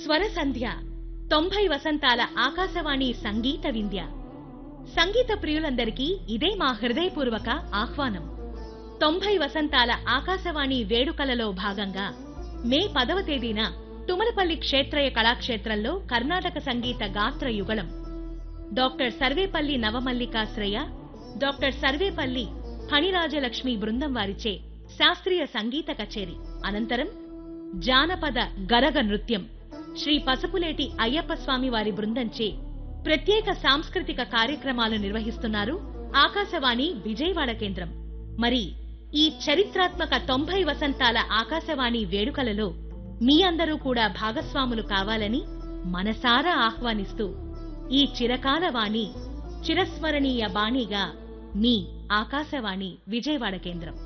స్వర సంధ్య తొంభై వసంతాల ఆకాశవాణి సంగీత వింధ్య సంగీత ప్రియులందరికీ ఇదే మా హృదయపూర్వక ఆహ్వానం తొంభై వసంతాల ఆకాశవాణి వేడుకలలో భాగంగా మే పదవ తేదీన తుమలపల్లి క్షేత్రయ కళాక్షేత్రంలో కర్ణాటక సంగీత గాత్ర యుగళం డాక్టర్ సర్వేపల్లి నవమల్లికాశ్రయ డాక్టర్ సర్వేపల్లి ఫణిరాజలక్ష్మి బృందం వారిచే శాస్త్రీయ సంగీత కచేరి అనంతరం జానపద గరగ నృత్యం శ్రీ పసుపులేటి అయ్యప్ప స్వామి వారి బృందంచే ప్రత్యేక సాంస్కృతిక కార్యక్రమాలు నిర్వహిస్తున్నారు ఆకాశవాణి విజయవాడ కేంద్రం మరి ఈ చరిత్రాత్మక తొంభై వసంతాల ఆకాశవాణి వేడుకలలో మీ అందరూ కూడా భాగస్వాములు కావాలని మనసారా ఆహ్వానిస్తూ ఈ చిరకాల వాణి చిరస్మరణీయ బాణిగా మీ ఆకాశవాణి విజయవాడ కేంద్రం